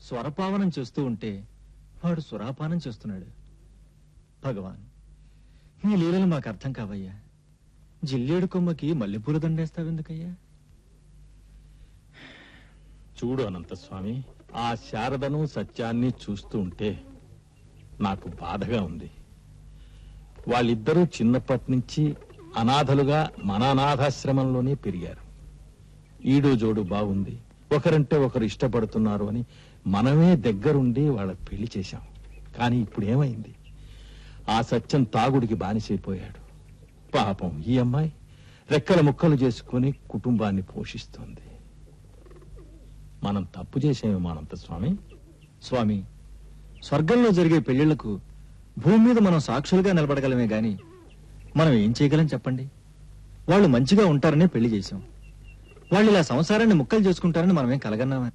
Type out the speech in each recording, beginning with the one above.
స్వరపావనం చేస్తూ ఉంటే వాడు సురాపానం చేస్తున్నాడు భగవాన్ నీ లీలలు మాకు అర్థం కావయ్యా జిల్లేడు కొమ్మకి మల్లెపూల దండేస్తావెందుకయ్యా చూడు అనంతస్వామి ఆ శారదను సత్యాన్ని చూస్తూ ఉంటే నాకు బాధగా ఉంది వాళ్ళిద్దరూ చిన్నప్పటి నుంచి అనాథలుగా మన అనాథాశ్రమంలోనే పెరిగారు ఈడు జోడు బాగుంది ఒకరంటే ఒకరు ఇష్టపడుతున్నారు అని మనమే దగ్గరుండి వాళ్ళ పెళ్లి చేశాం కానీ ఇప్పుడు ఏమైంది ఆ సత్యం తాగుడికి బానిసైపోయాడు పాపం ఈ అమ్మాయి రెక్కల ముక్కలు చేసుకుని కుటుంబాన్ని పోషిస్తోంది మనం తప్పు చేసేమో అనంత స్వామి స్వామి స్వర్గంలో జరిగే పెళ్లిళ్లకు భూమి మీద మనం సాక్షులుగా నిలబడగలమే గాని మనం ఏం చేయగలం చెప్పండి వాళ్ళు మంచిగా ఉంటారనే పెళ్లి చేశాం వాళ్ళు ఇలా సంసారాన్ని ముక్కలు చేసుకుంటారని మనమేం కలగన్నామా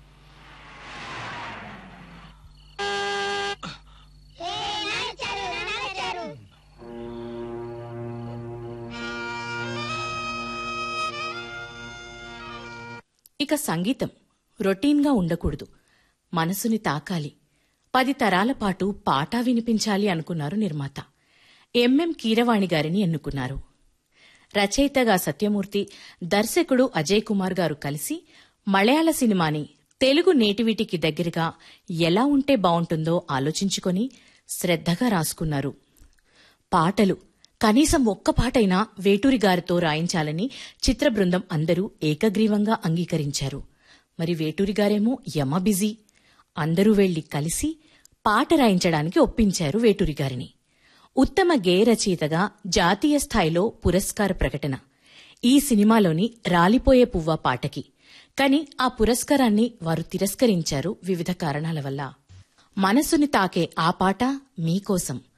ఇక సంగీతం రొటీన్గా ఉండకూడదు మనసుని తాకాలి పది తరాల పాటు పాట వినిపించాలి అనుకున్నారు నిర్మాత ఎంఎం కీరవాణి గారిని ఎన్నుకున్నారు రచయితగా సత్యమూర్తి దర్శకుడు అజయ్ కుమార్ గారు కలిసి మలయాళ సినిమాని తెలుగు నేటివిటీకి దగ్గరగా ఎలా ఉంటే బావుంటుందో ఆలోచించుకొని శ్రద్ధగా రాసుకున్నారు పాటలు కనీసం ఒక్క పాటైనా వేటూరి గారితో రాయించాలని చిత్ర బృందం అందరూ ఏకగ్రీవంగా అంగీకరించారు మరి వేటూరి గారేమో యమ బిజీ అందరూ వెళ్లి కలిసి పాట రాయించడానికి ఒప్పించారు వేటూరి గారిని ఉత్తమ గేయ రచయితగా జాతీయ స్థాయిలో పురస్కార ప్రకటన ఈ సినిమాలోని రాలిపోయే పువ్వ పాటకి కాని ఆ పురస్కారాన్ని వారు తిరస్కరించారు వివిధ కారణాల వల్ల మనసుని తాకే ఆ పాట మీకోసం